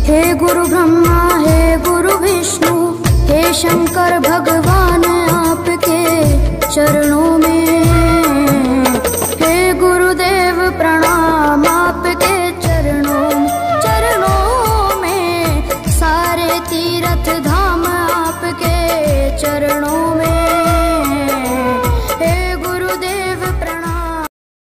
हे गुरु ब्रह्मा हे गुरु विष्णु हे शंकर भगवान आपके चरणों में हे गुरुदेव प्रणाम आपके चरणों चरणों में सारे तीर्थ धाम आपके चरणों में हे गुरुदेव प्रणाम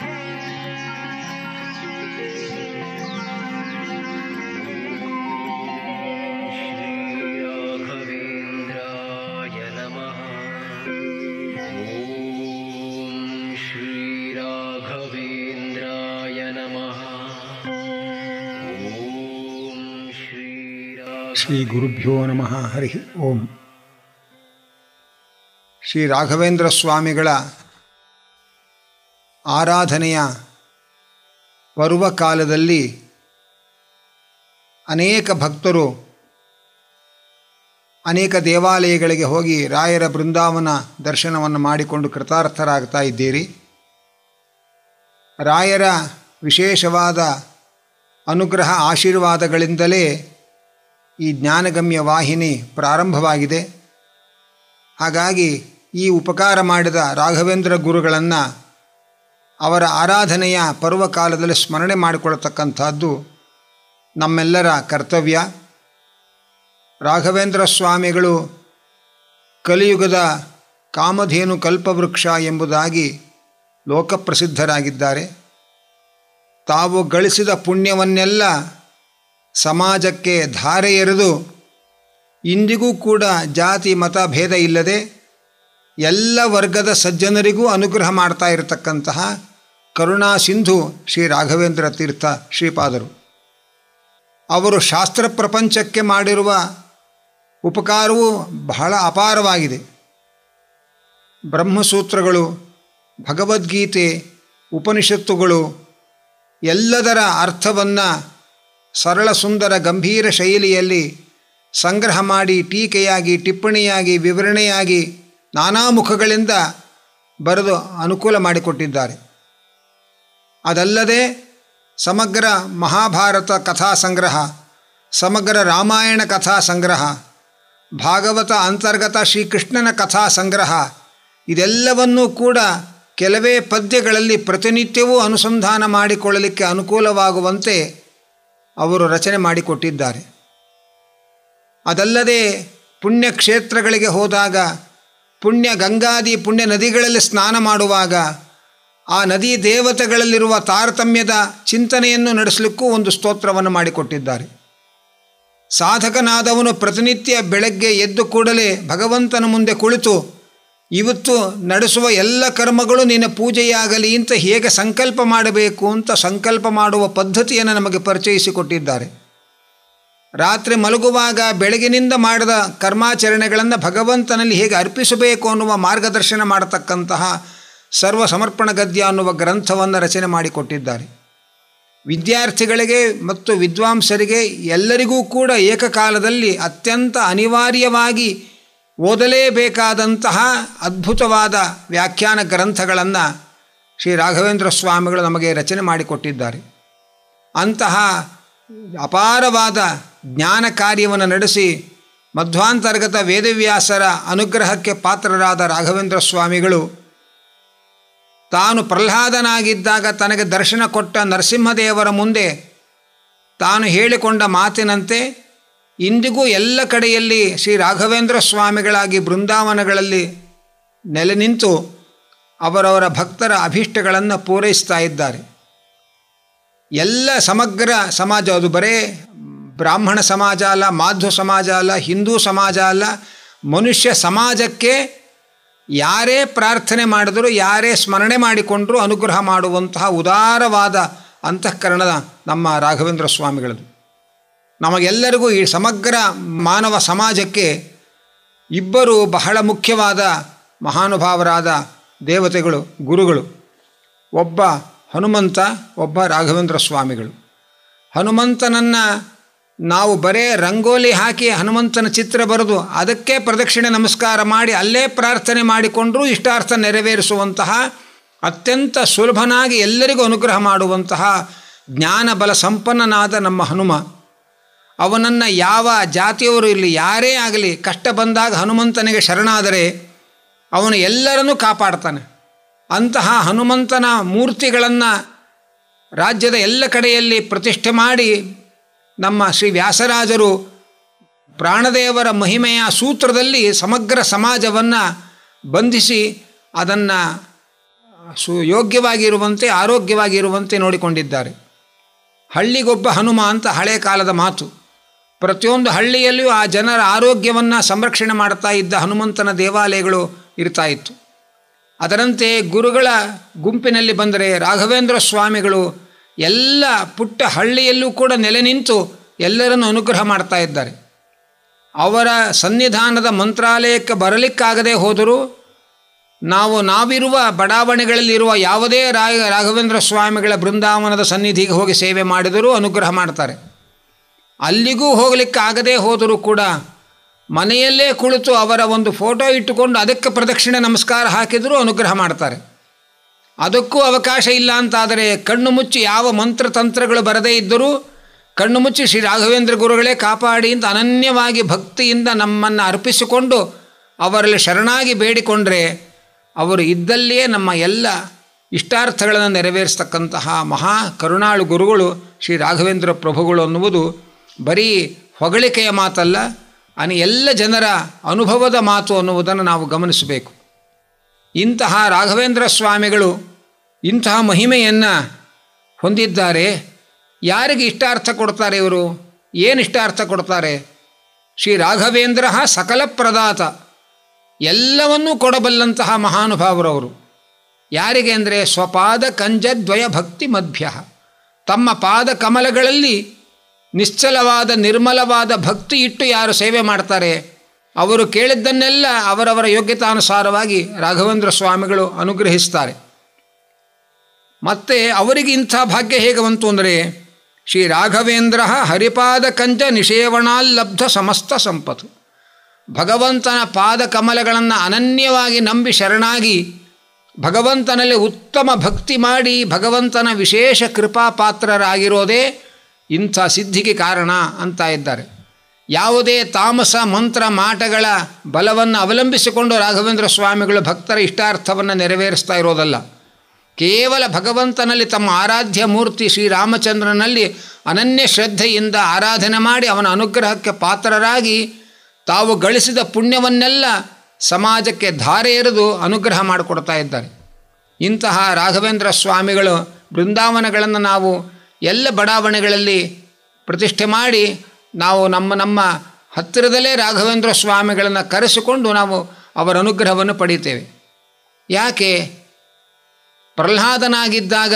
श्रीराघवेन्द्राय नमः ॐ श्रीराघवेन्द्राय नमः ॐ श्रीरा ಶ್ರೀ ಗುರುಭ್ಯೋ ನಮಃ ಹರಿ ಓಂ ಶ್ರೀ ರಾಘವೇಂದ್ರ ಸ್ವಾಮಿಗಳ ಆರಾಧನೆಯ ಪರ್ವಕಾಲದಲ್ಲಿ ಅನೇಕ ಭಕ್ತರು ಅನೇಕ ದೇವಾಲಯಗಳಿಗೆ ಹೋಗಿ ರಾಯರ ಬೃಂದಾವನ ದರ್ಶನವನ್ನು ಮಾಡಿಕೊಂಡು ಕೃತಾರ್ಥರಾಗ್ತಾ ಇದ್ದೀರಿ ರಾಯರ ವಿಶೇಷವಾದ ಅನುಗ್ರಹ ಆಶೀರ್ವಾದಗಳಿಂದಲೇ ಈ ಜ್ಞಾನಗಮ್ಯ ವಾಹಿನಿ ಪ್ರಾರಂಭವಾಗಿದೆ ಹಾಗಾಗಿ ಈ ಉಪಕಾರ ಮಾಡಿದ ರಾಘವೇಂದ್ರ ಗುರುಗಳನ್ನು ಅವರ ಆರಾಧನೆಯ ಪರ್ವಕಾಲದಲ್ಲಿ ಸ್ಮರಣೆ ಮಾಡಿಕೊಳ್ಳತಕ್ಕಂಥದ್ದು ನಮ್ಮೆಲ್ಲರ ಕರ್ತವ್ಯ ರಾಘವೇಂದ್ರ ಸ್ವಾಮಿಗಳು ಕಲಿಯುಗದ ಕಾಮಧೇನು ಕಲ್ಪವೃಕ್ಷ ಎಂಬುದಾಗಿ ಲೋಕಪ್ರಸಿದ್ಧರಾಗಿದ್ದಾರೆ ತಾವು ಗಳಿಸಿದ ಪುಣ್ಯವನ್ನೆಲ್ಲ ಸಮಾಜಕ್ಕೆ ಧಾರೆ ಎರೆದು ಇಂದಿಗೂ ಕೂಡ ಜಾತಿ ಮತ ಭೇದ ಇಲ್ಲದೆ ಎಲ್ಲ ವರ್ಗದ ಸಜ್ಜನರಿಗೂ ಅನುಗ್ರಹ ಮಾಡ್ತಾ ಇರತಕ್ಕಂತಹ ಕರುಣಾ ಸಿಂಧು ಶ್ರೀ ರಾಘವೇಂದ್ರ ತೀರ್ಥ ಶ್ರೀಪಾದರು ಅವರು ಶಾಸ್ತ್ರ ಪ್ರಪಂಚಕ್ಕೆ ಮಾಡಿರುವ ಉಪಕಾರವೂ ಬಹಳ ಅಪಾರವಾಗಿದೆ ಬ್ರಹ್ಮಸೂತ್ರಗಳು ಭಗವದ್ಗೀತೆ ಉಪನಿಷತ್ತುಗಳು ಎಲ್ಲದರ ಅರ್ಥವನ್ನು ಸರಳ ಸುಂದರ ಗಂಭೀರ ಶೈಲಿಯಲ್ಲಿ ಸಂಗ್ರಹ ಮಾಡಿ ಟೀಕೆಯಾಗಿ ಟಿಪ್ಪಣಿಯಾಗಿ ವಿವರಣೆಯಾಗಿ ನಾನಾ ಮುಖಗಳಿಂದ ಬರೆದು ಅನುಕೂಲ ಮಾಡಿಕೊಟ್ಟಿದ್ದಾರೆ ಅದಲ್ಲದೆ ಸಮಗ್ರ ಮಹಾಭಾರತ ಕಥಾ ಸಂಗ್ರಹ ಸಮಗ್ರ ರಾಮಾಯಣ ಕಥಾ ಸಂಗ್ರಹ ಭಾಗವತ ಅಂತರ್ಗತ ಶ್ರೀಕೃಷ್ಣನ ಕಥಾ ಸಂಗ್ರಹ ಇದೆಲ್ಲವನ್ನೂ ಕೂಡ ಕೆಲವೇ ಪದ್ಯಗಳಲ್ಲಿ ಪ್ರತಿನಿತ್ಯವೂ ಅನುಸಂಧಾನ ಮಾಡಿಕೊಳ್ಳಲಿಕ್ಕೆ ಅನುಕೂಲವಾಗುವಂತೆ ಅವರು ರಚನೆ ಮಾಡಿಕೊಟ್ಟಿದ್ದಾರೆ ಅದಲ್ಲದೆ ಪುಣ್ಯಕ್ಷೇತ್ರಗಳಿಗೆ ಹೋದಾಗ ಪುಣ್ಯ ಗಂಗಾದಿ ಪುಣ್ಯ ನದಿಗಳಲ್ಲಿ ಸ್ನಾನ ಮಾಡುವಾಗ ಆ ನದಿ ದೇವತೆಗಳಲ್ಲಿರುವ ತಾರತಮ್ಯದ ಚಿಂತನೆಯನ್ನು ನಡೆಸಲಿಕ್ಕೂ ಒಂದು ಸ್ತೋತ್ರವನ್ನು ಮಾಡಿಕೊಟ್ಟಿದ್ದಾರೆ ಸಾಧಕನಾದವನು ಪ್ರತಿನಿತ್ಯ ಬೆಳಗ್ಗೆ ಎದ್ದು ಕೂಡಲೇ ಭಗವಂತನ ಮುಂದೆ ಕುಳಿತು ಇವತ್ತು ನಡೆಸುವ ಎಲ್ಲ ಕರ್ಮಗಳು ನಿನ್ನ ಪೂಜೆಯಾಗಲಿ ಅಂತ ಹೇಗೆ ಸಂಕಲ್ಪ ಮಾಡಬೇಕು ಅಂತ ಸಂಕಲ್ಪ ಮಾಡುವ ಪದ್ಧತಿಯನ್ನು ನಮಗೆ ಪರಿಚಯಿಸಿಕೊಟ್ಟಿದ್ದಾರೆ ರಾತ್ರಿ ಮಲಗುವಾಗ ಬೆಳಗಿನಿಂದ ಮಾಡಿದ ಕರ್ಮಾಚರಣೆಗಳನ್ನು ಭಗವಂತನಲ್ಲಿ ಹೇಗೆ ಅರ್ಪಿಸಬೇಕು ಅನ್ನುವ ಮಾರ್ಗದರ್ಶನ ಮಾಡತಕ್ಕಂತಹ ಸರ್ವ ಸಮರ್ಪಣ ಗದ್ಯ ಅನ್ನುವ ಗ್ರಂಥವನ್ನು ರಚನೆ ಮಾಡಿಕೊಟ್ಟಿದ್ದಾರೆ ವಿದ್ಯಾರ್ಥಿಗಳಿಗೆ ಮತ್ತು ವಿದ್ವಾಂಸರಿಗೆ ಎಲ್ಲರಿಗೂ ಕೂಡ ಏಕಕಾಲದಲ್ಲಿ ಅತ್ಯಂತ ಅನಿವಾರ್ಯವಾಗಿ ಓದಲೇಬೇಕಾದಂತಹ ಅದ್ಭುತವಾದ ವ್ಯಾಖ್ಯಾನ ಗ್ರಂಥಗಳನ್ನು ಶ್ರೀ ರಾಘವೇಂದ್ರ ಸ್ವಾಮಿಗಳು ನಮಗೆ ರಚನೆ ಮಾಡಿಕೊಟ್ಟಿದ್ದಾರೆ ಅಂತಹ ಅಪಾರವಾದ ಜ್ಞಾನ ಕಾರ್ಯವನ್ನು ನಡೆಸಿ ಮಧ್ವಾಂತರ್ಗತ ವೇದವ್ಯಾಸರ ಅನುಗ್ರಹಕ್ಕೆ ಪಾತ್ರರಾದ ರಾಘವೇಂದ್ರ ಸ್ವಾಮಿಗಳು ತಾನು ಪ್ರಹ್ಲಾದನಾಗಿದ್ದಾಗ ತನಗೆ ದರ್ಶನ ಕೊಟ್ಟ ನರಸಿಂಹದೇವರ ಮುಂದೆ ತಾನು ಹೇಳಿಕೊಂಡ ಮಾತಿನಂತೆ ಇಂದಿಗೂ ಎಲ್ಲ ಕಡೆಯಲ್ಲಿ ಶ್ರೀ ರಾಘವೇಂದ್ರ ಸ್ವಾಮಿಗಳಾಗಿ ಬೃಂದಾವನಗಳಲ್ಲಿ ನೆಲೆ ನಿಂತು ಅವರವರ ಭಕ್ತರ ಅಭೀಷ್ಟಗಳನ್ನು ಪೂರೈಸ್ತಾ ಇದ್ದಾರೆ ಎಲ್ಲ ಸಮಗ್ರ ಸಮಾಜ ಅದು ಬರೇ ಬ್ರಾಹ್ಮಣ ಸಮಾಜ ಅಲ್ಲ ಮಾಧ್ವ ಸಮಾಜ ಅಲ್ಲ ಹಿಂದೂ ಸಮಾಜ ಅಲ್ಲ ಮನುಷ್ಯ ಸಮಾಜಕ್ಕೆ ಯಾರೇ ಪ್ರಾರ್ಥನೆ ಮಾಡಿದರೂ ಯಾರೇ ಸ್ಮರಣೆ ಮಾಡಿಕೊಂಡರೂ ಅನುಗ್ರಹ ಮಾಡುವಂತಹ ಉದಾರವಾದ ಅಂತಃಕರಣದ ನಮ್ಮ ರಾಘವೇಂದ್ರ ಸ್ವಾಮಿಗಳದು ನಮಗೆಲ್ಲರಿಗೂ ಈ ಸಮಗ್ರ ಮಾನವ ಸಮಾಜಕ್ಕೆ ಇಬ್ಬರು ಬಹಳ ಮುಖ್ಯವಾದ ಮಹಾನುಭಾವರಾದ ದೇವತೆಗಳು ಗುರುಗಳು ಒಬ್ಬ ಹನುಮಂತ ಒಬ್ಬ ರಾಘವೇಂದ್ರ ಸ್ವಾಮಿಗಳು ಹನುಮಂತನನ್ನು ನಾವು ಬರೇ ರಂಗೋಲಿ ಹಾಕಿ ಹನುಮಂತನ ಚಿತ್ರ ಬರೆದು ಅದಕ್ಕೆ ಪ್ರದಕ್ಷಿಣೆ ನಮಸ್ಕಾರ ಮಾಡಿ ಅಲ್ಲೇ ಪ್ರಾರ್ಥನೆ ಮಾಡಿಕೊಂಡರೂ ಇಷ್ಟಾರ್ಥ ನೆರವೇರಿಸುವಂತಹ ಅತ್ಯಂತ ಸುಲಭನಾಗಿ ಎಲ್ಲರಿಗೂ ಅನುಗ್ರಹ ಮಾಡುವಂತಹ ಜ್ಞಾನ ಬಲ ಸಂಪನ್ನನಾದ ನಮ್ಮ ಹನುಮ ಅವನನ್ನು ಯಾವ ಜಾತಿಯವರು ಇರಲಿ ಯಾರೇ ಆಗಲಿ ಕಷ್ಟ ಬಂದಾಗ ಹನುಮಂತನಿಗೆ ಶರಣಾದರೆ ಅವನು ಎಲ್ಲರನ್ನೂ ಕಾಪಾಡ್ತಾನೆ ಅಂತಹ ಹನುಮಂತನ ಮೂರ್ತಿಗಳನ್ನು ರಾಜ್ಯದ ಎಲ್ಲ ಕಡೆಯಲ್ಲಿ ಪ್ರತಿಷ್ಠೆ ಮಾಡಿ ನಮ್ಮ ಶ್ರೀ ವ್ಯಾಸರಾಜರು ಪ್ರಾಣದೇವರ ಮಹಿಮೆಯ ಸೂತ್ರದಲ್ಲಿ ಸಮಗ್ರ ಸಮಾಜವನ್ನು ಬಂಧಿಸಿ ಅದನ್ನು ಸುಯೋಗ್ಯವಾಗಿರುವಂತೆ ಆರೋಗ್ಯವಾಗಿರುವಂತೆ ನೋಡಿಕೊಂಡಿದ್ದಾರೆ ಹಳ್ಳಿಗೊಬ್ಬ ಹನುಮ ಅಂತ ಹಳೆ ಕಾಲದ ಮಾತು ಪ್ರತಿಯೊಂದು ಹಳ್ಳಿಯಲ್ಲಿಯೂ ಆ ಜನರ ಆರೋಗ್ಯವನ್ನು ಸಂರಕ್ಷಣೆ ಮಾಡ್ತಾ ಇದ್ದ ಹನುಮಂತನ ದೇವಾಲಯಗಳು ಇರ್ತಾ ಇತ್ತು ಅದರಂತೆ ಗುರುಗಳ ಗುಂಪಿನಲ್ಲಿ ಬಂದರೆ ರಾಘವೇಂದ್ರ ಸ್ವಾಮಿಗಳು ಎಲ್ಲ ಪುಟ್ಟ ಹಳ್ಳಿಯಲ್ಲೂ ಕೂಡ ನೆಲೆ ನಿಂತು ಎಲ್ಲರನ್ನು ಅನುಗ್ರಹ ಮಾಡ್ತಾ ಇದ್ದಾರೆ ಅವರ ಸನ್ನಿಧಾನದ ಮಂತ್ರಾಲಯಕ್ಕೆ ಬರಲಿಕ್ಕಾಗದೇ ಹೋದರೂ ನಾವು ನಾವಿರುವ ಬಡಾವಣೆಗಳಲ್ಲಿರುವ ಯಾವುದೇ ರಾಯ ರಾಘವೇಂದ್ರ ಸ್ವಾಮಿಗಳ ಬೃಂದಾವನದ ಸನ್ನಿಧಿಗೆ ಹೋಗಿ ಸೇವೆ ಮಾಡಿದರೂ ಅನುಗ್ರಹ ಮಾಡ್ತಾರೆ ಅಲ್ಲಿಗೂ ಹೋಗಲಿಕ್ಕಾಗದೇ ಹೋದರೂ ಕೂಡ ಮನೆಯಲ್ಲೇ ಕುಳಿತು ಅವರ ಒಂದು ಫೋಟೋ ಇಟ್ಟುಕೊಂಡು ಅದಕ್ಕೆ ಪ್ರದಕ್ಷಿಣೆ ನಮಸ್ಕಾರ ಹಾಕಿದರೂ ಅನುಗ್ರಹ ಮಾಡ್ತಾರೆ ಅದಕ್ಕೂ ಅವಕಾಶ ಇಲ್ಲ ಅಂತಾದರೆ ಕಣ್ಣು ಮುಚ್ಚಿ ಯಾವ ಮಂತ್ರತಂತ್ರಗಳು ಬರದೇ ಇದ್ದರೂ ಕಣ್ಣು ಮುಚ್ಚಿ ಶ್ರೀ ರಾಘವೇಂದ್ರ ಗುರುಗಳೇ ಕಾಪಾಡಿ ಅಂತ ಅನನ್ಯವಾಗಿ ಭಕ್ತಿಯಿಂದ ನಮ್ಮನ್ನು ಅರ್ಪಿಸಿಕೊಂಡು ಅವರಲ್ಲಿ ಶರಣಾಗಿ ಬೇಡಿಕೊಂಡ್ರೆ ಅವರು ಇದ್ದಲ್ಲಿಯೇ ನಮ್ಮ ಎಲ್ಲ ಇಷ್ಟಾರ್ಥಗಳನ್ನು ನೆರವೇರಿಸ್ತಕ್ಕಂತಹ ಮಹಾ ಕರುಣಾಳು ಗುರುಗಳು ಶ್ರೀ ರಾಘವೇಂದ್ರ ಪ್ರಭುಗಳು ಅನ್ನುವುದು ಬರೀ ಹೊಗಳಿಕೆಯ ಮಾತಲ್ಲ ಅನಿ ಎಲ್ಲ ಜನರ ಅನುಭವದ ಮಾತು ಅನ್ನುವುದನ್ನು ನಾವು ಗಮನಿಸಬೇಕು ಇಂತಹ ರಾಘವೇಂದ್ರ ಸ್ವಾಮಿಗಳು ಇಂತಹ ಮಹಿಮೆಯನ್ನು ಹೊಂದಿದ್ದಾರೆ ಯಾರಿಗೆ ಇಷ್ಟಾರ್ಥ ಕೊಡ್ತಾರೆ ಇವರು ಏನು ಇಷ್ಟಾರ್ಥ ಕೊಡ್ತಾರೆ ಶ್ರೀ ರಾಘವೇಂದ್ರ ಸಕಲ ಪ್ರದಾತ ಎಲ್ಲವನ್ನೂ ಕೊಡಬಲ್ಲಂತಹ ಮಹಾನುಭಾವರವರು ಯಾರಿಗೆ ಅಂದರೆ ಸ್ವಪಾದ ಕಂಜದ್ವಯ ಭಕ್ತಿ ಮಧ್ಯ ತಮ್ಮ ಪಾದ ಕಮಲಗಳಲ್ಲಿ ನಿಶ್ಚಲವಾದ ನಿರ್ಮಲವಾದ ಭಕ್ತಿ ಇಟ್ಟು ಯಾರು ಸೇವೆ ಮಾಡ್ತಾರೆ ಅವರು ಕೇಳಿದ್ದನ್ನೆಲ್ಲ ಅವರವರ ಯೋಗ್ಯತಾನುಸಾರವಾಗಿ ರಾಘವೇಂದ್ರ ಸ್ವಾಮಿಗಳು ಅನುಗ್ರಹಿಸ್ತಾರೆ ಮತ್ತು ಅವರಿಗೆ ಇಂಥ ಭಾಗ್ಯ ಹೇಗೆ ಬಂತು ಅಂದರೆ ಶ್ರೀ ರಾಘವೇಂದ್ರ ಹರಿಪಾದ ಕಂಜ ನಿಷೇವಣಾಲ್ಲಬ್ಧ ಸಮಸ್ತ ಸಂಪತ್ತು ಭಗವಂತನ ಪಾದ ಕಮಲಗಳನ್ನು ಅನನ್ಯವಾಗಿ ನಂಬಿ ಶರಣಾಗಿ ಭಗವಂತನಲ್ಲಿ ಉತ್ತಮ ಭಕ್ತಿ ಮಾಡಿ ಭಗವಂತನ ವಿಶೇಷ ಕೃಪಾ ಪಾತ್ರರಾಗಿರೋದೇ ಇಂಥ ಸಿದ್ಧಿಗೆ ಕಾರಣ ಅಂತ ಇದ್ದಾರೆ ಯಾವುದೇ ತಾಮಸ ಮಂತ್ರ ಮಾಟಗಳ ಬಲವನ್ನು ಅವಲಂಬಿಸಿಕೊಂಡು ರಾಘವೇಂದ್ರ ಸ್ವಾಮಿಗಳು ಭಕ್ತರ ಇಷ್ಟಾರ್ಥವನ್ನು ನೆರವೇರಿಸ್ತಾ ಇರೋದಲ್ಲ ಕೇವಲ ಭಗವಂತನಲ್ಲಿ ತಮ್ಮ ಆರಾಧ್ಯ ಮೂರ್ತಿ ಶ್ರೀರಾಮಚಂದ್ರನಲ್ಲಿ ಅನನ್ಯ ಶ್ರದ್ಧೆಯಿಂದ ಆರಾಧನೆ ಮಾಡಿ ಅವನ ಅನುಗ್ರಹಕ್ಕೆ ಪಾತ್ರರಾಗಿ ತಾವು ಗಳಿಸಿದ ಪುಣ್ಯವನ್ನೆಲ್ಲ ಸಮಾಜಕ್ಕೆ ಧಾರೆ ಎರೆದು ಅನುಗ್ರಹ ಮಾಡಿಕೊಡ್ತಾ ಇದ್ದಾರೆ ಇಂತಹ ರಾಘವೇಂದ್ರ ಸ್ವಾಮಿಗಳು ಬೃಂದಾವನಗಳನ್ನು ನಾವು ಎಲ್ಲ ಬಡಾವಣೆಗಳಲ್ಲಿ ಪ್ರತಿಷ್ಠೆ ಮಾಡಿ ನಾವು ನಮ್ಮ ನಮ್ಮ ಹತ್ತಿರದಲ್ಲೇ ರಾಘವೇಂದ್ರ ಸ್ವಾಮಿಗಳನ್ನು ಕರೆಸಿಕೊಂಡು ನಾವು ಅವರ ಅನುಗ್ರಹವನ್ನು ಪಡೀತೇವೆ ಯಾಕೆ ಪ್ರಹ್ಲಾದನಾಗಿದ್ದಾಗ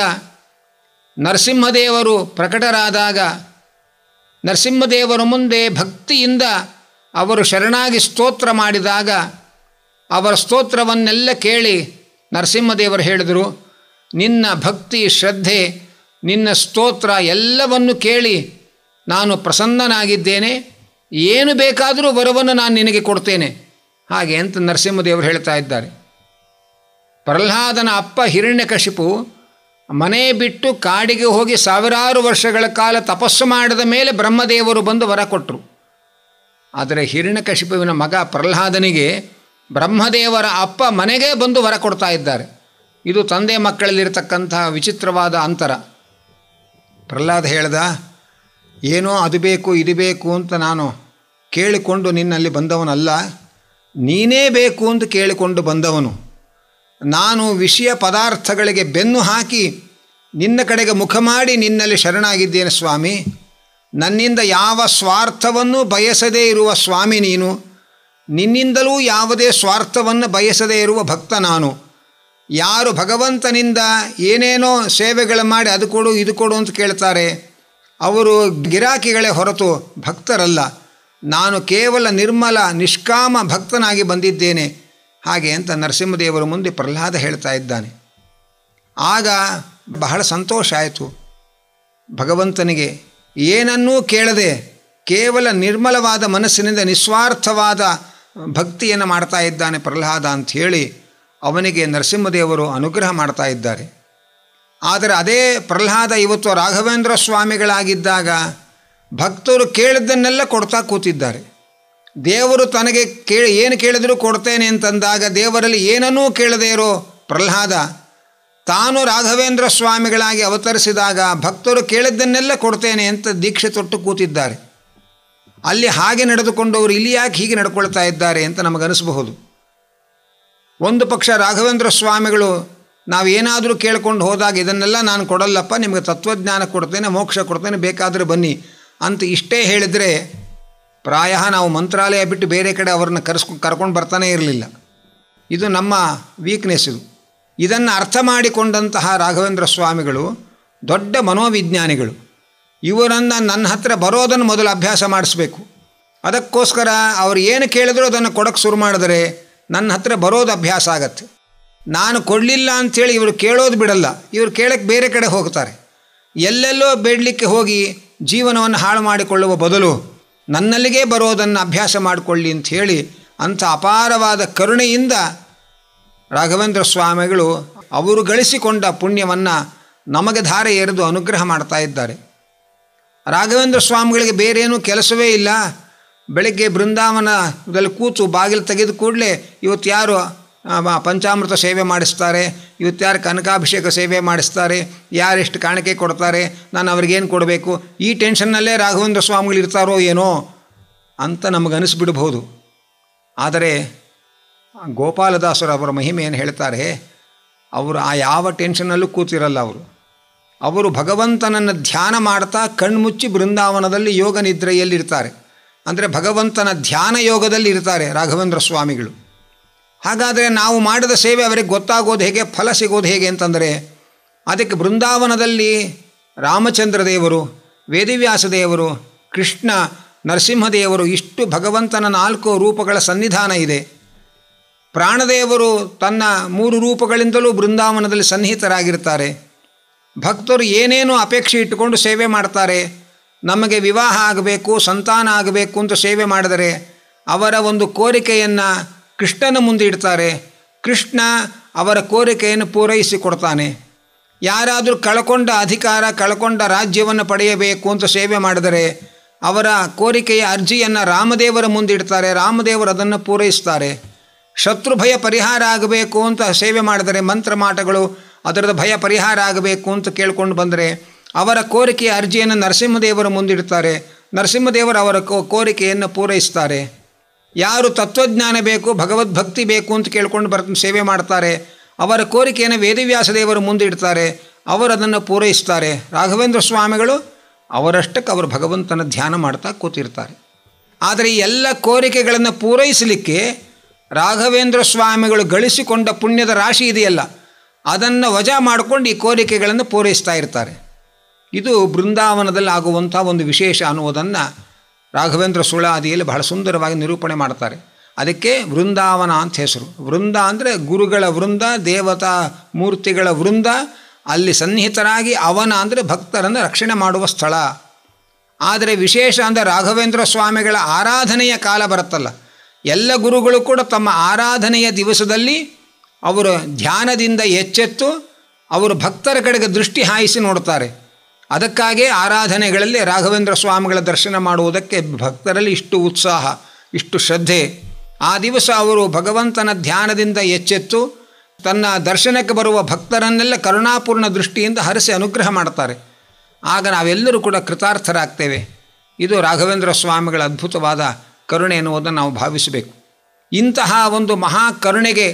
ನರಸಿಂಹದೇವರು ಪ್ರಕಟರಾದಾಗ ನರಸಿಂಹದೇವರ ಮುಂದೆ ಭಕ್ತಿಯಿಂದ ಅವರು ಶರಣಾಗಿ ಸ್ತೋತ್ರ ಮಾಡಿದಾಗ ಅವರ ಸ್ತೋತ್ರವನ್ನೆಲ್ಲ ಕೇಳಿ ನರಸಿಂಹದೇವರು ಹೇಳಿದರು ನಿನ್ನ ಭಕ್ತಿ ಶ್ರದ್ಧೆ ನಿನ್ನ ಸ್ತೋತ್ರ ಎಲ್ಲವನ್ನು ಕೇಳಿ ನಾನು ಪ್ರಸನ್ನನಾಗಿದ್ದೇನೆ ಏನು ಬೇಕಾದರೂ ವರವನ್ನು ನಾನು ನಿನಗೆ ಕೊಡ್ತೇನೆ ಹಾಗೆ ಅಂತ ನರಸಿಂಹದೇವರು ಹೇಳ್ತಾ ಇದ್ದಾರೆ ಪ್ರಹ್ಲಾದನ ಅಪ್ಪ ಹಿರಣ್ಯಕಶಿಪು ಮನೆ ಬಿಟ್ಟು ಕಾಡಿಗೆ ಹೋಗಿ ಸಾವಿರಾರು ವರ್ಷಗಳ ಕಾಲ ತಪಸ್ಸು ಮಾಡಿದ ಮೇಲೆ ಬ್ರಹ್ಮದೇವರು ಬಂದು ವರ ಕೊಟ್ಟರು ಆದರೆ ಹಿರಣ್ಯಕಶಿಪುವಿನ ಮಗ ಪ್ರಹ್ಲಾದನಿಗೆ ಬ್ರಹ್ಮದೇವರ ಅಪ್ಪ ಮನೆಗೆ ಬಂದು ವರ ಕೊಡ್ತಾ ಇದ್ದಾರೆ ಇದು ತಂದೆ ಮಕ್ಕಳಲ್ಲಿರ್ತಕ್ಕಂತಹ ವಿಚಿತ್ರವಾದ ಅಂತರ ಪ್ರಹ್ಲಾದ ಹೇಳ್ದ ಏನೋ ಅದು ಬೇಕು ಇದು ಬೇಕು ಅಂತ ನಾನು ಕೇಳಿಕೊಂಡು ನಿನ್ನಲ್ಲಿ ಬಂದವನಲ್ಲ ನೀನೇ ಬೇಕು ಅಂತ ಕೇಳಿಕೊಂಡು ಬಂದವನು ನಾನು ವಿಷಯ ಪದಾರ್ಥಗಳಿಗೆ ಬೆನ್ನು ಹಾಕಿ ನಿನ್ನ ಕಡೆಗೆ ಮುಖ ಮಾಡಿ ನಿನ್ನಲ್ಲಿ ಶರಣಾಗಿದ್ದೇನೆ ಸ್ವಾಮಿ ನನ್ನಿಂದ ಯಾವ ಸ್ವಾರ್ಥವನ್ನು ಬಯಸದೇ ಇರುವ ಸ್ವಾಮಿ ನೀನು ನಿನ್ನಿಂದಲೂ ಯಾವುದೇ ಸ್ವಾರ್ಥವನ್ನು ಬಯಸದೇ ಇರುವ ಭಕ್ತ ನಾನು ಯಾರು ಭಗವಂತನಿಂದ ಏನೇನೋ ಸೇವೆಗಳು ಮಾಡಿ ಅದು ಕೊಡು ಇದು ಕೊಡು ಅಂತ ಕೇಳ್ತಾರೆ ಅವರು ಗಿರಾಕಿಗಳೇ ಹೊರತು ಭಕ್ತರಲ್ಲ ನಾನು ಕೇವಲ ನಿರ್ಮಲ ನಿಷ್ಕಾಮ ಭಕ್ತನಾಗಿ ಬಂದಿದ್ದೇನೆ ಹಾಗೆ ಅಂತ ನರಸಿಂಹದೇವರ ಮುಂದೆ ಪ್ರಹ್ಲಾದ ಹೇಳ್ತಾ ಇದ್ದಾನೆ ಆಗ ಬಹಳ ಸಂತೋಷ ಆಯಿತು ಭಗವಂತನಿಗೆ ಏನನ್ನೂ ಕೇಳದೆ ಕೇವಲ ನಿರ್ಮಲವಾದ ಮನಸ್ಸಿನಿಂದ ನಿಸ್ವಾರ್ಥವಾದ ಭಕ್ತಿಯನ್ನು ಮಾಡ್ತಾ ಇದ್ದಾನೆ ಪ್ರಹ್ಲಾದ ಅಂಥೇಳಿ ಅವನಿಗೆ ನರಸಿಂಹದೇವರು ಅನುಗ್ರಹ ಮಾಡ್ತಾ ಇದ್ದಾರೆ ಆದರೆ ಅದೇ ಪ್ರಹ್ಲಾದ ಇವತ್ತು ರಾಘವೇಂದ್ರ ಸ್ವಾಮಿಗಳಾಗಿದ್ದಾಗ ಭಕ್ತರು ಕೇಳಿದ್ದನ್ನೆಲ್ಲ ಕೊಡ್ತಾ ಕೂತಿದ್ದಾರೆ ದೇವರು ತನಗೆ ಕೇಳಿ ಏನು ಕೇಳಿದರೂ ಕೊಡ್ತೇನೆ ಅಂತಂದಾಗ ದೇವರಲ್ಲಿ ಏನನ್ನೂ ಕೇಳದೇ ಇರೋ ಪ್ರಹ್ಲಾದ ತಾನು ರಾಘವೇಂದ್ರ ಸ್ವಾಮಿಗಳಾಗಿ ಅವತರಿಸಿದಾಗ ಭಕ್ತರು ಕೇಳಿದ್ದನ್ನೆಲ್ಲ ಕೊಡ್ತೇನೆ ಅಂತ ದೀಕ್ಷೆ ತೊಟ್ಟು ಕೂತಿದ್ದಾರೆ ಅಲ್ಲಿ ಹಾಗೆ ನಡೆದುಕೊಂಡವರು ಇಲ್ಲಿ ಯಾಕೆ ಹೀಗೆ ನಡ್ಕೊಳ್ತಾ ಇದ್ದಾರೆ ಅಂತ ನಮಗನಿಸಬಹುದು ಒಂದು ಪಕ್ಷ ರಾಘವೇಂದ್ರ ಸ್ವಾಮಿಗಳು ನಾವೇನಾದರೂ ಕೇಳ್ಕೊಂಡು ಹೋದಾಗ ಇದನ್ನೆಲ್ಲ ನಾನು ಕೊಡಲ್ಲಪ್ಪ ನಿಮಗೆ ತತ್ವಜ್ಞಾನ ಕೊಡ್ತೇನೆ ಮೋಕ್ಷ ಕೊಡ್ತೇನೆ ಬೇಕಾದರೆ ಬನ್ನಿ ಅಂತ ಇಷ್ಟೇ ಹೇಳಿದರೆ ಪ್ರಾಯ ನಾವು ಮಂತ್ರಾಲಯ ಬಿಟ್ಟು ಬೇರೆ ಕಡೆ ಅವ್ರನ್ನ ಕರೆಸ್ಕೊ ಕರ್ಕೊಂಡು ಬರ್ತಾನೇ ಇರಲಿಲ್ಲ ಇದು ನಮ್ಮ ವೀಕ್ನೆಸ್ ಇದು ಇದನ್ನು ಅರ್ಥ ಮಾಡಿಕೊಂಡಂತಹ ರಾಘವೇಂದ್ರ ಸ್ವಾಮಿಗಳು ದೊಡ್ಡ ಮನೋವಿಜ್ಞಾನಿಗಳು ಇವರನ್ನು ನನ್ನ ಹತ್ರ ಬರೋದನ್ನು ಮೊದಲು ಅಭ್ಯಾಸ ಮಾಡಿಸ್ಬೇಕು ಅದಕ್ಕೋಸ್ಕರ ಅವ್ರು ಏನು ಕೇಳಿದ್ರು ಅದನ್ನು ಕೊಡೋಕ್ಕೆ ಶುರು ಮಾಡಿದರೆ ನನ್ನ ಹತ್ರ ಬರೋದು ಅಭ್ಯಾಸ ಆಗತ್ತೆ ನಾನು ಕೊಡಲಿಲ್ಲ ಅಂಥೇಳಿ ಇವರು ಕೇಳೋದು ಬಿಡಲ್ಲ ಇವರು ಕೇಳಕ್ಕೆ ಬೇರೆ ಕಡೆ ಹೋಗ್ತಾರೆ ಎಲ್ಲೆಲ್ಲೋ ಬೇಡಲಿಕ್ಕೆ ಹೋಗಿ ಜೀವನವನ್ನು ಹಾಳು ಮಾಡಿಕೊಳ್ಳುವ ಬದಲು ನನ್ನಲ್ಲಿಗೆ ಬರೋದನ್ನು ಅಭ್ಯಾಸ ಮಾಡಿಕೊಳ್ಳಿ ಅಂತ ಹೇಳಿ ಅಂಥ ಅಪಾರವಾದ ಕರುಣೆಯಿಂದ ರಾಘವೇಂದ್ರ ಸ್ವಾಮಿಗಳು ಅವರು ಗಳಿಸಿಕೊಂಡ ಪುಣ್ಯವನ್ನು ನಮಗೆ ಧಾರೆ ಎರೆದು ಅನುಗ್ರಹ ಮಾಡ್ತಾ ಇದ್ದಾರೆ ರಾಘವೇಂದ್ರ ಸ್ವಾಮಿಗಳಿಗೆ ಬೇರೇನೂ ಕೆಲಸವೇ ಇಲ್ಲ ಬೆಳಗ್ಗೆ ಬೃಂದಾವನದಲ್ಲಿ ಕೂತು ಬಾಗಿಲು ತೆಗೆದ ಕೂಡಲೇ ಇವತ್ತು ಯಾರು ಆ, ಮ- ಪಂಚಾಮೃತ ಸೇವೆ ಮಾಡಿಸ್ತಾರೆ ಇವತ್ತು ಯಾರು ಕನಕಾಭಿಷೇಕ ಸೇವೆ ಮಾಡಿಸ್ತಾರೆ ಯಾರೆಷ್ಟು ಕಾಣಿಕೆ ಕೊಡ್ತಾರೆ ನಾನು ಅವ್ರಿಗೇನು ಕೊಡಬೇಕು ಈ ಟೆನ್ಷನ್ನಲ್ಲೇ ರಾಘವೇಂದ್ರ ಸ್ವಾಮಿಗಳು ಇರ್ತಾರೋ ಏನೋ ಅಂತ ನಮಗನಿಸ್ಬಿಡ್ಬೋದು ಆದರೆ ಗೋಪಾಲದಾಸರು ಅವರ ಮಹಿಮೆಯನ್ನು ಹೇಳ್ತಾರೆ ಅವರು ಆ ಯಾವ ಟೆನ್ಷನ್ನಲ್ಲೂ ಕೂತಿರಲ್ಲ ಅವರು ಅವರು ಭಗವಂತನನ್ನು ಧ್ಯಾನ ಮಾಡ್ತಾ ಕಣ್ಮುಚ್ಚಿ ಬೃಂದಾವನದಲ್ಲಿ ಯೋಗ ನಿದ್ರೆಯಲ್ಲಿರ್ತಾರೆ ಅಂದರೆ ಭಗವಂತನ ಧ್ಯಾನ ಯೋಗದಲ್ಲಿ ಇರ್ತಾರೆ ರಾಘವೇಂದ್ರ ಸ್ವಾಮಿಗಳು ಹಾಗಾದರೆ ನಾವು ಮಾಡಿದ ಸೇವೆ ಅವರಿಗೆ ಗೊತ್ತಾಗೋದು ಹೇಗೆ ಫಲ ಸಿಗೋದು ಹೇಗೆ ಅಂತಂದರೆ ಅದಕ್ಕೆ ಬೃಂದಾವನದಲ್ಲಿ ರಾಮಚಂದ್ರ ದೇವರು ವೇದವ್ಯಾಸ ದೇವರು ಕೃಷ್ಣ ನರಸಿಂಹದೇವರು ಇಷ್ಟು ಭಗವಂತನ ನಾಲ್ಕು ರೂಪಗಳ ಸನ್ನಿಧಾನ ಇದೆ ಪ್ರಾಣದೇವರು ತನ್ನ ಮೂರು ರೂಪಗಳಿಂದಲೂ ಬೃಂದಾವನದಲ್ಲಿ ಸನ್ನಿಹಿತರಾಗಿರ್ತಾರೆ ಭಕ್ತರು ಏನೇನು ಅಪೇಕ್ಷೆ ಇಟ್ಟುಕೊಂಡು ಸೇವೆ ಮಾಡ್ತಾರೆ ನಮಗೆ ವಿವಾಹ ಆಗಬೇಕು ಸಂತಾನ ಆಗಬೇಕು ಅಂತ ಸೇವೆ ಮಾಡಿದರೆ ಅವರ ಒಂದು ಕೋರಿಕೆಯನ್ನು ಕೃಷ್ಣನ ಮುಂದೆ ಇಡ್ತಾರೆ ಕೃಷ್ಣ ಅವರ ಕೋರಿಕೆಯನ್ನು ಪೂರೈಸಿ ಕೊಡ್ತಾನೆ ಯಾರಾದರೂ ಕಳ್ಕೊಂಡ ಅಧಿಕಾರ ಕಳ್ಕೊಂಡ ರಾಜ್ಯವನ್ನು ಪಡೆಯಬೇಕು ಅಂತ ಸೇವೆ ಮಾಡಿದರೆ ಅವರ ಕೋರಿಕೆಯ ಅರ್ಜಿಯನ್ನು ರಾಮದೇವರ ಮುಂದಿಡ್ತಾರೆ ರಾಮದೇವರು ಅದನ್ನು ಪೂರೈಸ್ತಾರೆ ಶತ್ರು ಭಯ ಪರಿಹಾರ ಆಗಬೇಕು ಅಂತ ಸೇವೆ ಮಾಡಿದರೆ ಮಂತ್ರಮಾಟಗಳು ಅದರದ ಭಯ ಪರಿಹಾರ ಆಗಬೇಕು ಅಂತ ಕೇಳ್ಕೊಂಡು ಬಂದರೆ ಅವರ ಕೋರಿಕೆಯ ಅರ್ಜಿಯನ್ನು ನರಸಿಂಹದೇವರ ಮುಂದಿಡ್ತಾರೆ ನರಸಿಂಹದೇವರು ಅವರ ಕೋ- ಕೋರಿಕೆಯನ್ನು ಪೂರೈಸ್ತಾರೆ ಯಾರು ತತ್ವಜ್ಞಾನ ಬೇಕು ಭಗವದ್ಭಕ್ತಿ ಬೇಕು ಅಂತ ಕೇಳ್ಕೊಂಡು ಬರ್ ಸೇವೆ ಮಾಡ್ತಾರೆ ಅವರ ಕೋರಿಕೆಯನ್ನು ವೇದವ್ಯಾಸ ದೇವರು ಮುಂದಿಡ್ತಾರೆ ಅವರು ಅದನ್ನು ಪೂರೈಸ್ತಾರೆ ರಾಘವೇಂದ್ರ ಸ್ವಾಮಿಗಳು ಅವರಷ್ಟಕ್ಕೆ ಅವರು ಭಗವಂತನ ಧ್ಯಾನ ಮಾಡ್ತಾ ಕೂತಿರ್ತಾರೆ ಆದರೆ ಈ ಎಲ್ಲ ಕೋರಿಕೆಗಳನ್ನು ಪೂರೈಸಲಿಕ್ಕೆ ರಾಘವೇಂದ್ರ ಸ್ವಾಮಿಗಳು ಗಳಿಸಿಕೊಂಡ ಪುಣ್ಯದ ರಾಶಿ ಇದೆಯಲ್ಲ ಅದನ್ನು ವಜಾ ಮಾಡಿಕೊಂಡು ಈ ಕೋರಿಕೆಗಳನ್ನು ಪೂರೈಸ್ತಾ ಇರ್ತಾರೆ ಇದು ಬೃಂದಾವನದಲ್ಲಿ ಆಗುವಂಥ ಒಂದು ವಿಶೇಷ ಅನ್ನುವುದನ್ನು ರಾಘವೇಂದ್ರ ಸುಳಾದಿಯಲ್ಲಿ ಬಹಳ ಸುಂದರವಾಗಿ ನಿರೂಪಣೆ ಮಾಡ್ತಾರೆ ಅದಕ್ಕೆ ವೃಂದಾವನ ಅಂತ ಹೆಸರು ವೃಂದ ಅಂದರೆ ಗುರುಗಳ ವೃಂದ ದೇವತಾ ಮೂರ್ತಿಗಳ ವೃಂದ ಅಲ್ಲಿ ಸನ್ನಿಹಿತರಾಗಿ ಅವನ ಅಂದರೆ ಭಕ್ತರನ್ನು ರಕ್ಷಣೆ ಮಾಡುವ ಸ್ಥಳ ಆದರೆ ವಿಶೇಷ ಅಂದರೆ ರಾಘವೇಂದ್ರ ಸ್ವಾಮಿಗಳ ಆರಾಧನೆಯ ಕಾಲ ಬರುತ್ತಲ್ಲ ಎಲ್ಲ ಗುರುಗಳು ಕೂಡ ತಮ್ಮ ಆರಾಧನೆಯ ದಿವಸದಲ್ಲಿ ಅವರು ಧ್ಯಾನದಿಂದ ಎಚ್ಚೆತ್ತು ಅವರು ಭಕ್ತರ ಕಡೆಗೆ ದೃಷ್ಟಿ ಹಾಯಿಸಿ ನೋಡ್ತಾರೆ ಅದಕ್ಕಾಗೇ ಆರಾಧನೆಗಳಲ್ಲಿ ರಾಘವೇಂದ್ರ ಸ್ವಾಮಿಗಳ ದರ್ಶನ ಮಾಡುವುದಕ್ಕೆ ಭಕ್ತರಲ್ಲಿ ಇಷ್ಟು ಉತ್ಸಾಹ ಇಷ್ಟು ಶ್ರದ್ಧೆ ಆ ದಿವಸ ಅವರು ಭಗವಂತನ ಧ್ಯಾನದಿಂದ ಎಚ್ಚೆತ್ತು ತನ್ನ ದರ್ಶನಕ್ಕೆ ಬರುವ ಭಕ್ತರನ್ನೆಲ್ಲ ಕರುಣಾಪೂರ್ಣ ದೃಷ್ಟಿಯಿಂದ ಹರಿಸಿ ಅನುಗ್ರಹ ಮಾಡ್ತಾರೆ ಆಗ ನಾವೆಲ್ಲರೂ ಕೂಡ ಕೃತಾರ್ಥರಾಗ್ತೇವೆ ಇದು ರಾಘವೇಂದ್ರ ಸ್ವಾಮಿಗಳ ಅದ್ಭುತವಾದ ಕರುಣೆ ಎನ್ನುವುದನ್ನು ನಾವು ಭಾವಿಸಬೇಕು ಇಂತಹ ಒಂದು ಮಹಾ ಕರುಣೆಗೆ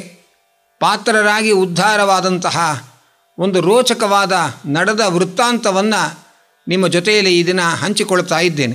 ಪಾತ್ರರಾಗಿ ಉದ್ಧಾರವಾದಂತಹ ಒಂದು ರೋಚಕವಾದ ನಡೆದ ವೃತ್ತಾಂತವನ್ನು ನಿಮ್ಮ ಜೊತೆಯಲ್ಲಿ ಈ ದಿನ ಹಂಚಿಕೊಳ್ತಾ ಇದ್ದೇನೆ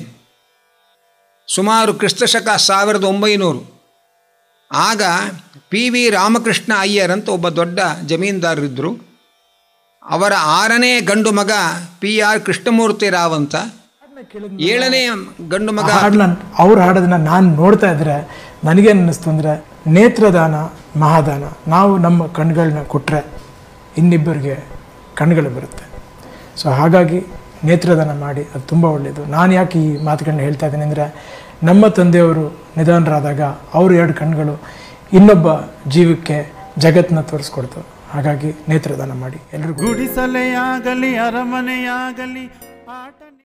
ಸುಮಾರು ಕ್ರಿಸ್ತಶಕ ಸಾವಿರದ ಒಂಬೈನೂರು ಆಗ ಪಿ ವಿ ರಾಮಕೃಷ್ಣ ಅಯ್ಯರ್ ಅಂತ ಒಬ್ಬ ದೊಡ್ಡ ಜಮೀನ್ದಾರರಿದ್ದರು ಅವರ ಆರನೇ ಗಂಡು ಮಗ ಪಿ ಆರ್ ಕೃಷ್ಣಮೂರ್ತಿ ರಾವ್ ಅಂತ ಏಳನೇ ಗಂಡು ಮಗ ಹಾಡನ್ನ ಅವ್ರು ಹಾಡೋದನ್ನ ನಾನು ನೋಡ್ತಾ ಇದ್ರೆ ನನಗೇನು ಅನ್ನಿಸ್ತು ಅಂದರೆ ನೇತ್ರದಾನ ಮಹಾದಾನ ನಾವು ನಮ್ಮ ಕಣ್ಗಳನ್ನ ಕೊಟ್ಟರೆ ಇನ್ನಿಬ್ಬರಿಗೆ ಕಣ್ಗಳು ಬರುತ್ತೆ ಸೊ ಹಾಗಾಗಿ ನೇತ್ರದಾನ ಮಾಡಿ ಅದು ತುಂಬ ಒಳ್ಳೆಯದು ನಾನು ಯಾಕೆ ಈ ಮಾತುಗಳನ್ನ ಹೇಳ್ತಾ ಇದ್ದೀನಿ ಅಂದರೆ ನಮ್ಮ ತಂದೆಯವರು ನಿಧನರಾದಾಗ ಅವ್ರ ಎರಡು ಕಣ್ಗಳು ಇನ್ನೊಬ್ಬ ಜೀವಕ್ಕೆ ಜಗತ್ತನ್ನ ತೋರಿಸ್ಕೊಡ್ತು ಹಾಗಾಗಿ ನೇತ್ರದಾನ ಮಾಡಿ ಎಲ್ರಿಗೂ ಗುಡಿಸಲೆಯಾಗಲಿ ಅರಮನೆಯಾಗಲಿ ಆಟ